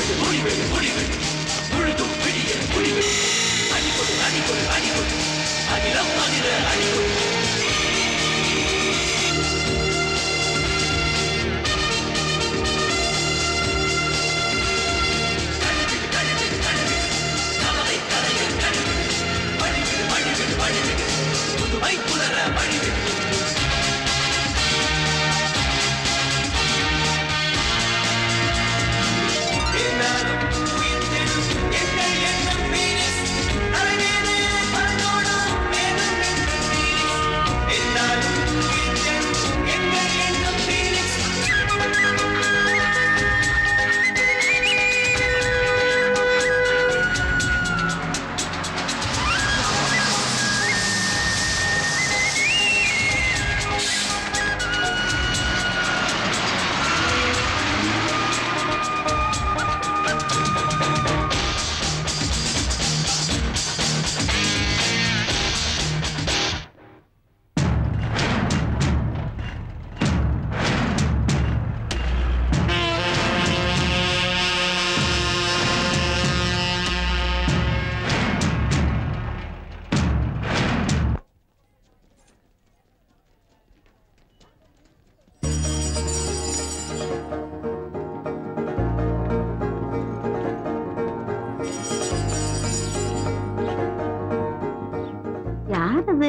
யார் அது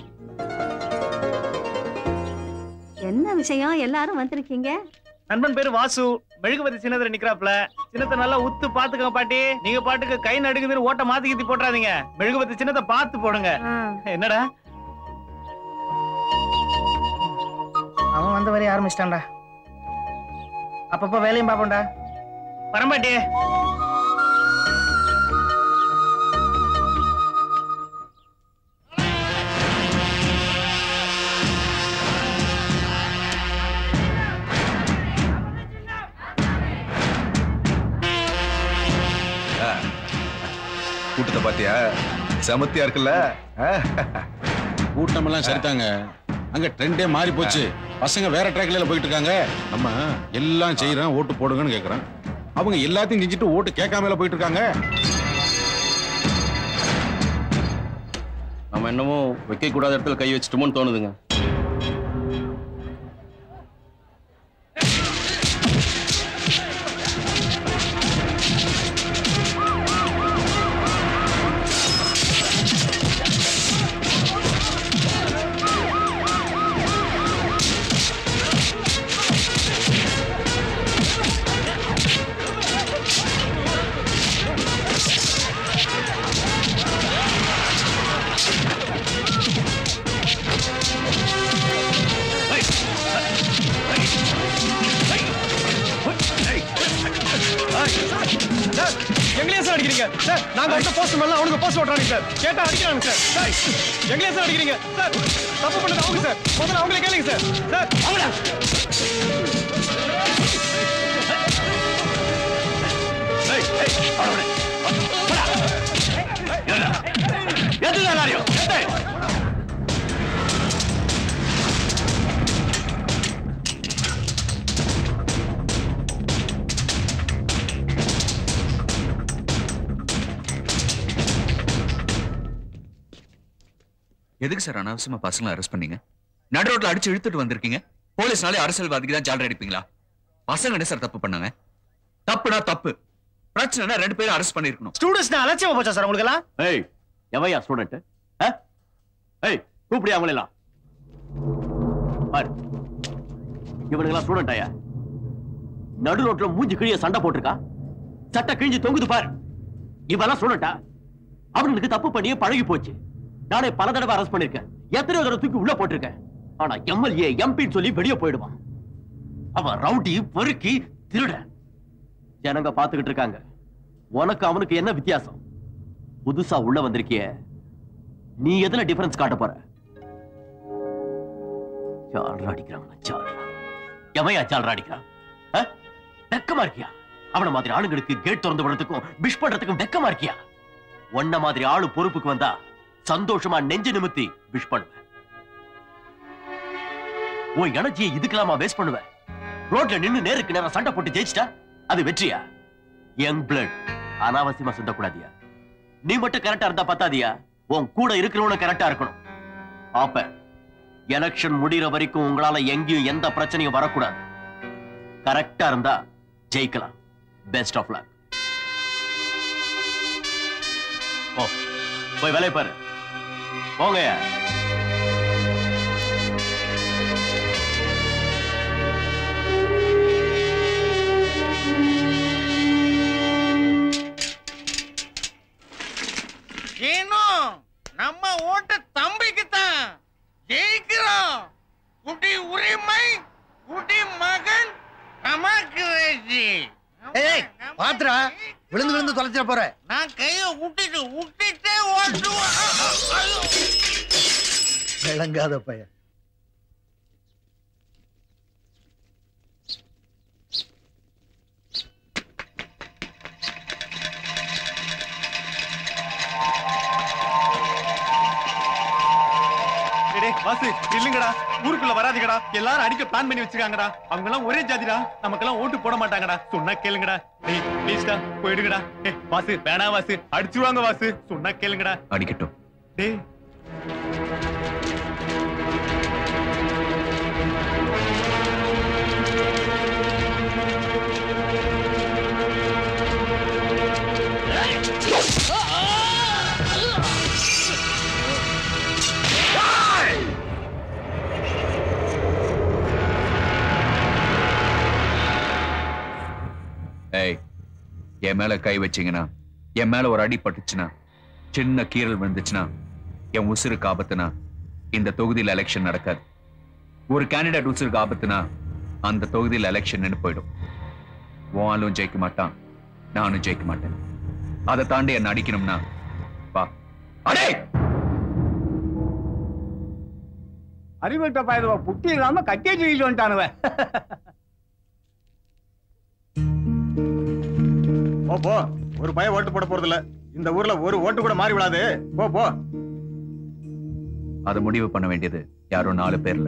என்ன விஷயம் எல்லாரும் வந்திருக்கீங்க நண்பன் பேரு வாசு மெழுகுபதி சின்னத்துல நிக்கிறாப்ல சின்னத்தை நல்லா உத்து பாத்துக்கோங்க பாட்டி நீங்க பாட்டுக்கு கை நடுக்குதுன்னு ஓட்ட மாத்தி கீத்தி போட்டுறாதீங்க மெழுகுபதி சின்னத்தை பார்த்து போடுங்க என்னடா அவன் வந்த வரைய ஆரம்பிச்சிட்டான்டா அப்பப்ப வேலையும் பாப்போம்டா வரமாட்டி கூட்டத்தை பாத்தியா செமத்தியா இருக்குல்ல ஆ? கூட்டமெல்லாம் சரிதாங்க அங்க ட்ரெண்டே மாறி போச்சு பசங்க வேற ட்ராக்ல போயிட்டு இருக்காங்க நம்ம எல்லாம் செய்யறோம் ஓட்டு போடுங்கன்னு கேக்குறேன் அவங்க எல்லாத்தையும் செஞ்சுட்டு ஓட்டு கேட்காமல போயிட்டு இருக்காங்க நம்ம என்னமோ வைக்க கூடாத இடத்துல கை வச்சுட்டோமோன்னு தோணுதுங்க சார் எங்களையே சார் அடிக்கிறீங்க சார் நாங்க அடுத்த போஸ்ட் மேல அவனுக்கு போஸ்ட் ஓட்டுறாங்க சார் கேட்டா அடிக்கிறாங்க சார் சார் எங்களையே சார் அடிக்கிறீங்க சார் தப்பு பண்ணது அவங்க சார் முதல்ல அவங்களே கேளுங்க சார் சார் அவங்கள எதுக்கு சார் அனாவசியமா பசங்களை அரெஸ்ட் பண்ணீங்க நடு ரோட்ல அடிச்சு இழுத்துட்டு வந்திருக்கீங்க போலீஸ்னாலே அரசியல்வாதிக்கு தான் ஜாலர் அடிப்பீங்களா பசங்க என்ன சார் தப்பு பண்ணாங்க தப்புனா தப்பு பிரச்சனைனா ரெண்டு பேரும் அரெஸ்ட் பண்ணிருக்கணும் ஸ்டூடெண்ட்ஸ் அலட்சியமா போச்சா சார் உங்களுக்கு எல்லாம் ஏய் எவையா ஸ்டூடெண்ட் ஏய் கூப்பிடியா அவங்களெல்லாம் பாரு இவனுங்கெல்லாம் ஸ்டூடெண்ட் ஐயா நடு ரோட்ல மூஞ்சி கிழிய சண்டை போட்டிருக்கா சட்டை கிழிஞ்சு தொங்குது பாரு இவெல்லாம் ஸ்டூடெண்டா அவனுக்கு தப்பு பண்ணியே பழகி போச்சு நானே பல தடவை அரெஸ்ட் பண்ணிருக்கேன் எத்தனையோ தடவை தூக்கி உள்ள போட்டிருக்கேன் ஆனா எம்எல்ஏ எம்பின்னு சொல்லி வெளியே போயிடுவான் அவன் ரவுடி பொறுக்கி திருட ஜனங்க பாத்துக்கிட்டு இருக்காங்க உனக்கு அவனுக்கு என்ன வித்தியாசம் புதுசா உள்ள வந்திருக்கிய நீ எதுல டிஃபரன்ஸ் காட்ட போற சால்ரா அடிக்கிறான் சால்ரா எவையா சால்ரா அடிக்கிறான் ஆ? வெக்கமா இருக்கியா அவன மாதிரி ஆளுங்களுக்கு கேட் திறந்து விடுறதுக்கும் விஷ் பண்றதுக்கும் வெக்கமா இருக்கியா உன்ன மாதிரி ஆளு பொறுப்புக்கு வந்தா சந்தோஷமா நெஞ்சு நிமித்தி விஷ் பண்ணுவேன் உன் எனர்ஜியை இதுக்கெல்லாமா வேஸ்ட் பண்ணுவேன் ரோட்ல நின்னு நேருக்கு நேரம் சண்டை போட்டு ஜெயிச்சிட்டா அது வெற்றியா யங் பிளட் அனாவசியமா சுத்தக்கூடாதியா நீ மட்டும் கரெக்டா இருந்தா பத்தாதியா உன் கூட இருக்கிறவனும் கரெக்டா இருக்கணும் அப்ப எலெக்ஷன் முடிகிற வரைக்கும் உங்களால எங்கேயும் எந்த பிரச்சனையும் வரக்கூடாது கரெக்டா இருந்தா ஜெயிக்கலாம் பெஸ்ட் ஆஃப் லக் ஓ போய் வேலையை பாரு போங்கய்யா ஏனோ நம்ம ஓட்டு தம்பிக்கு தான் ஜெயிக்கிறோம் குடி உரிமை குடி மகன் நமக்கு ரெஜி ஏய் பாத்துடா விழுந்து விழுந்து தொலைச்சிட போற நான் கைய விட்டுட்டு விட்டுட்டே ஓட்டுவேன் ஐயோ. விளங்காத பையன் டேய், டேய், வாசு இல்லங்கடா ஊருக்குள்ள வராதீங்கடா எல்லாரும் அடிக்க பிளான் பண்ணி வச்சிருக்காங்கடா அவங்க எல்லாம் ஒரே ஜாதிடா நமக்கெல்லாம் ஓட்டு போட மாட்டாங்கடா சொன்னா கேளுங்கடா டேய் ப்ளீஸ்டா போயிடுங்கடா ஏய் வாசு வேணா வாசு அடிச்சுவாங்க வாசு சொன்னா கேளுங்கடா அடிக்கட்டும் டேய் ஏய் என் மேல கை வச்சீங்கன்னா என் மேல ஒரு அடி பட்டுச்சுன்னா சின்ன கீறல் விழுந்துச்சுன்னா என் உசுருக்கு ஆபத்துனா இந்த தொகுதியில் எலெக்ஷன் நடக்காது ஒரு கேண்டிடேட் உசுருக்கு ஆபத்துனா அந்த தொகுதியில் எலெக்ஷன் நின்று போயிடும் உன் ஆளும் ஜெயிக்க மாட்டான் நானும் ஜெயிக்க மாட்டேன் அதை தாண்டி என்ன அடிக்கணும்னா வா அடே அறிவிட்ட பாயதுவா புட்டி இல்லாம கட்டியே தூக்கிட்டு வந்துட்டானுவ போ போ ஒரு பையன் ஓட்டு போட போறது இல்ல இந்த ஊர்ல ஒரு ஓட்டு கூட மாறி விடாது போ போ அதை முடிவு பண்ண வேண்டியது யாரும் நாலு பேர்ல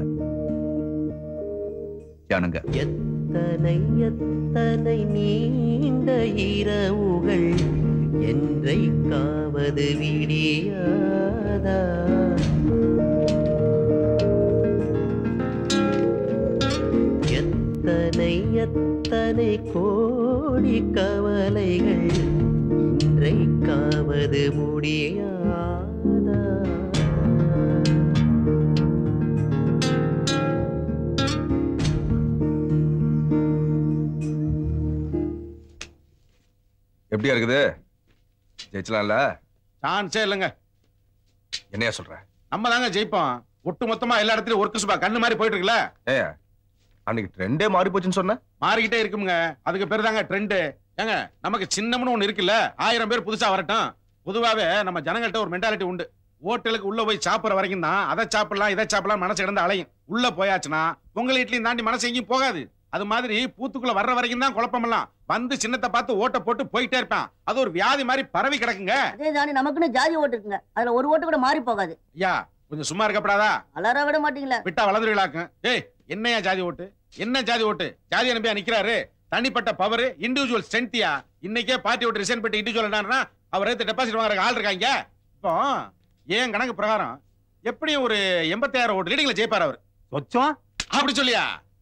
ஜனங்க எத்தனை எத்தனை நீண்ட இரவுகள் என்றைக்காவது விடியாதா எத்தனை எத்தனை கோடி கவலைகள் இன்றைக்காவது முடியாதா எப்படியா இருக்குது ஜெயிச்சலாம்ல சான்ஸே இல்லைங்க என்னையா சொல்ற நம்ம தாங்க ஜெயிப்போம் ஒட்டு மொத்தமா எல்லா இடத்துலயும் ஒர்க்கு சுபா கண்ணு மாதிரி போயிட்டு இருக்குல்ல ஏய் அன்னைக்கு ட்ரெண்டே மாறி போச்சுன்னு சொன்ன மாறிக்கிட்டே இருக்குமுங்க அதுக்கு பேர் தாங்க ட்ரெண்டு ஏங்க நமக்கு சின்னம்னு ஒண்ணு இருக்குல்ல ஆயிரம் பேர் புதுசா வரட்டும் பொதுவாவே நம்ம ஜனங்கள்ட்ட ஒரு மென்டாலிட்டி உண்டு ஹோட்டலுக்கு உள்ள போய் சாப்பிடுற வரைக்கும் தான் அதை சாப்பிடலாம் இதை சாப்பிடலாம் மனசு கிடந்து அலையும் உள்ள போயாச்சுன்னா உங்களை இட்லியும் தாண்டி மனசு எங்கேயும் போகாது அது மாதிரி பூத்துக்குள்ள வர்ற வரைக்கும் தான் குழப்பமெல்லாம் வந்து சின்னத்தை பார்த்து ஓட்ட போட்டு போயிட்டே இருப்பான் அது ஒரு வியாதி மாதிரி பரவி கிடக்குங்க அதே தானே நமக்குன்னு ஜாதி ஓட்டு இருக்குங்க அதுல ஒரு ஓட்டு கூட மாறி போகாது ஐயா கொஞ்சம் சும்மா இருக்கப்படாதா அலற விட மாட்டீங்களா விட்டா வளர்ந்துருவிழாக்கும் ஏய் என்னையா ஜாதி ஓட்டு என்ன ஜாதி ஓட்டு ஜாதி அனுப்பியா நிக்கிறாரு தனிப்பட்ட பவர் இண்டிவிஜுவல் ஸ்ட்ரென்த்தியா இன்னைக்கே பார்ட்டி ஓட்டு ரிசைன் பண்ணிட்டு இண்டிவிஜுவல் அவர் டெபாசிட் வாங்குற ஆள் இருக்காங்க இப்போ ஏன் கணக்கு பிரகாரம் எப்படியும் ஒரு எண்பத்தாயிரம் ஓட்டு லீடிங்ல ஜெயிப்பார் அவர் சொச்சம் அப்படி சொல்லியா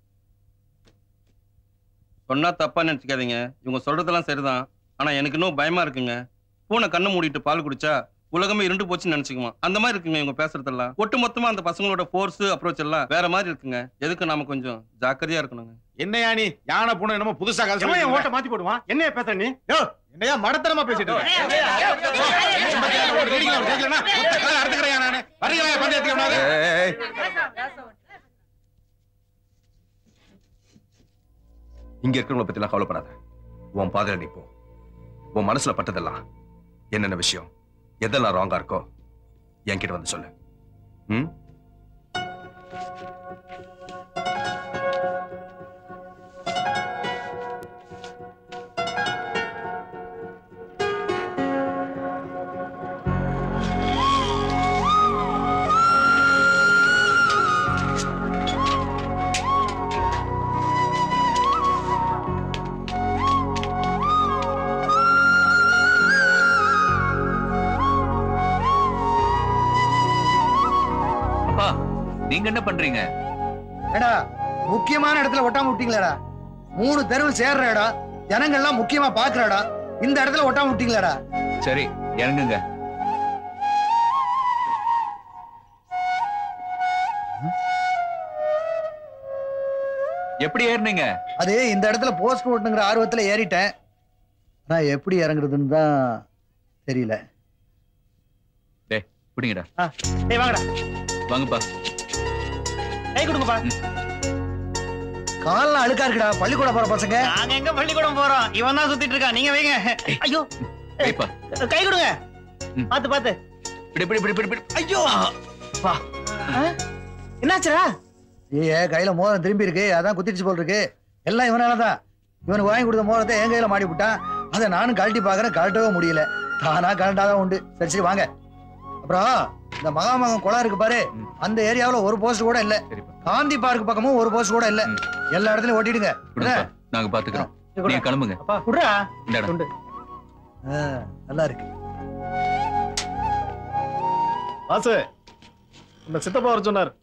சொன்னா தப்பா நினைச்சுக்காதீங்க இவங்க சொல்றதெல்லாம் சரிதான் ஆனா எனக்கு இன்னும் பயமா இருக்குங்க பூனை கண்ணு மூடிட்டு பால் குடிச்சா உலகமே இருண்டு போச்சுன்னு நினைச்சுக்குவான் அந்த மாதிரி இருக்குங்க இவங்க பேசுறதெல்லாம் ஒட்டு மொத்தமா அந்த பசங்களோட ஃபோர்ஸ் அப்ரோச் எல்லாம் வேற மாதிரி இருக்குங்க எதுக்கு நாம கொஞ்சம் ஜாக்கிரதையா இருக்கணுங்க என்னையா நீ யானை பூனை என்னமோ புதுசா கதை எவன் என் சொல்லிட்டு ஓட்ட மாத்தி போடுவான் என்னைய பேசுற நீ யோ என்னையா மடத்தனமா பேசிட்டு இருக்க? எண்பத்தாயிரம் ஓட்டு leading ல அவர் ஜெயிக்கலைன்னா ஒத்த காலை அறுத்துக்கிறேன் நானு வருகிறேன் பந்தயத்துக்கு முன்னாடி. ஏய், ஏய், இங்க இருக்கிறவங்கள பத்தி எல்லாம் கவலைப்படாத உன் பாதையில நிப்போம் உன் மனசுல பட்டதெல்லாம் என்னென்ன விஷயம் எதெல்லாம் ராங்கா இருக்கோ என்கிட்ட வந்து சொல்லு ம் நீங்க என்ன பண்றீங்க ஏடா முக்கியமான இடத்துல ஒட்டாம விட்டீங்களேடா மூணு தெருவு சேர்ற இடம் ஜனங்கள்லாம் முக்கியமா பாக்குற இடம் இந்த இடத்துல ஒட்டாம விட்டீங்களேடா சரி இறங்குங்க எப்படி ஏறினீங்க அது இந்த இடத்துல போஸ்ட் ஓட்டுங்கிற ஆர்வத்துல ஏறிட்டேன் நான் எப்படி இறங்குறதுன்னு தான் தெரியல டேய் பிடிங்கடா ஏய் வாங்கடா வாங்கப்பா கை கொடுங்கப்பா கால்லாம் அழுக்கா இருக்குடா பள்ளிக்கூட போற பசங்க நாங்க எங்க பள்ளிக்கூடம் போறோம் இவன் தான் சுத்திட்டு இருக்கான் நீங்க வைங்க ஐயோ வைப்பா கை கொடுங்க பாத்து பாத்து இப்படி இப்படி இப்படி இப்படி ஐயோ வா என்னாச்சுடா ஏ கையில மோதிரம் திரும்பி இருக்கு அதான் குத்திடுச்சு போல் இருக்கு எல்லாம் இவனாலதான் இவனுக்கு வாங்கி கொடுத்த மோதிரத்தை என் கையில மாட்டி விட்டான் அதை நானும் கழட்டி பாக்குறேன் கழட்டவே முடியல தானா கழட்டாதான் உண்டு சரி சரி வாங்க அப்புறம் இந்த மகாமகம் குளம் இருக்கு பாரு அந்த ஏரியாவுல ஒரு போஸ்ட் கூட இல்ல காந்தி பார்க் பக்கமும் ஒரு போஸ்ட் கூட இல்ல எல்லா இடத்துலயும் ஓட்டிடுங்க கொடுங்கப்பா நாங்க பாத்துக்கிறோம் நீங்க கிளம்புங்க அப்பா குடுறா இந்தாடா. ஆ, நல்லா இருக்கு வாசு இந்த சித்தப்பா வர சொன்னார்